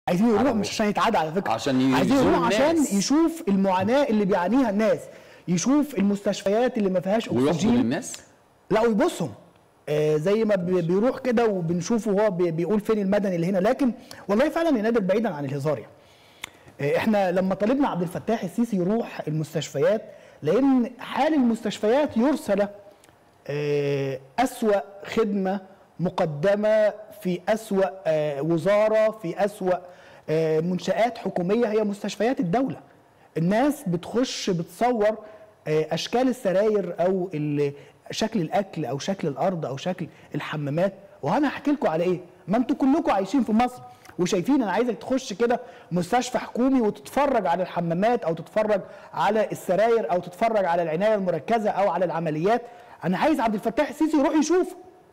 عايزين يروح على مش عشان يتعدى على فكره عشان عايزين يزور يروح عشان الناس. يشوف المعاناه اللي بيعانيها الناس يشوف المستشفيات اللي ما فيهاش ويحضن اكسجين الناس لا ويبصهم آه زي ما بي- بيروح كده وبنشوفه هو بي- بيقول فين المدني اللي هنا لكن والله فعلا يا نادر بعيدا عن الهزار يعني آه، احنا لما طالبنا عبد الفتاح السيسي يروح المستشفيات لان حال المستشفيات يرسل آه، أسوأ خدمة مقدمة في أسوأ آه، وزارة في أسوأ آه، منشآت حكومية هي مستشفيات الدولة الناس بتخش بتصور آه، أشكال السراير أو ال- شكل الأكل أو شكل الأرض أو شكل الحمامات وأنا هحكي لكم على إيه ما أنتوا كلكم عايشين في مصر وشايفين انا عايزك تخش كده مستشفى حكومي وتتفرج على الحمامات او تتفرج على السراير او تتفرج على العنايه المركزه او على العمليات انا عايز عبد الفتاح السيسي يروح يشوف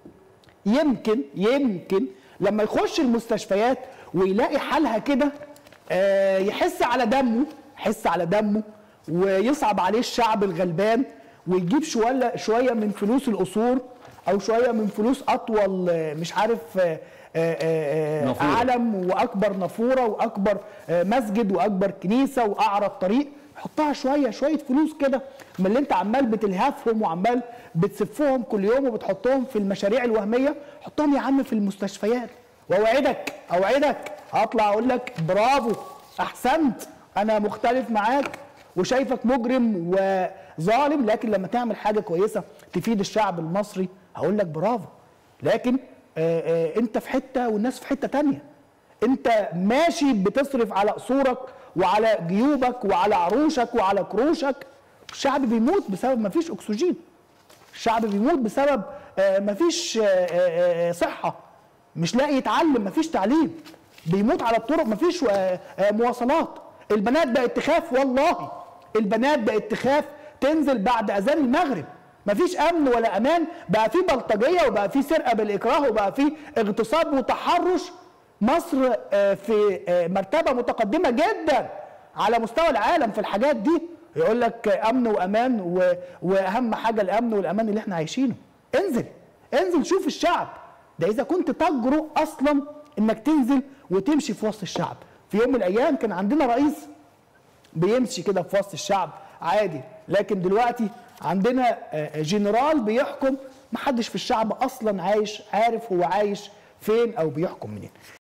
يمكن يمكن لما يخش المستشفيات ويلاقي حالها كده آه، يحس على دمه يحس على دمه ويصعب عليه الشعب الغلبان ويجيب شويه شويه من فلوس القصور او شويه من فلوس اطول آه، مش عارف آه، آه، آه، نافورة. علم واكبر نافوره واكبر آه، مسجد واكبر كنيسه واعرض طريق حطها شويه شويه فلوس كده من اللي انت عمال بتلهفهم وعمال بتسفهم كل يوم وبتحطهم في المشاريع الوهميه حطهم يا عم في المستشفيات واوعدك اوعدك هطلع اقول لك برافو احسنت انا مختلف معاك وشايفك مجرم وظالم لكن لما تعمل حاجه كويسه تفيد الشعب المصري هقول لك برافو لكن آه، آه، انت في حته والناس في حته تانية انت ماشي بتصرف على قصورك وعلى جيوبك وعلى عروشك وعلى كروشك الشعب بيموت بسبب ما فيش اكسجين الشعب بيموت بسبب آه، ما فيش آه، آه، آه، صحه مش لاقي يتعلم ما فيش تعليم بيموت على الطرق ما فيش آه، آه، مواصلات البنات بقت تخاف والله البنات بقت تخاف تنزل بعد اذان المغرب مفيش امن ولا امان بقى في بلطجيه وبقى في سرقه بالاكراه وبقى في اغتصاب وتحرش مصر آه، في آه، مرتبه متقدمه جدا على مستوى العالم في الحاجات دي يقول لك آه، امن وامان و- واهم حاجه الامن والامان اللي احنا عايشينه انزل انزل شوف الشعب ده اذا كنت تجرؤ اصلا انك تنزل وتمشي في وسط الشعب في يوم من الايام كان عندنا رئيس بيمشي كده في وسط الشعب عادي لكن دلوقتي عندنا آه، جنرال بيحكم محدش في الشعب اصلا عايش عارف هو عايش فين او بيحكم منين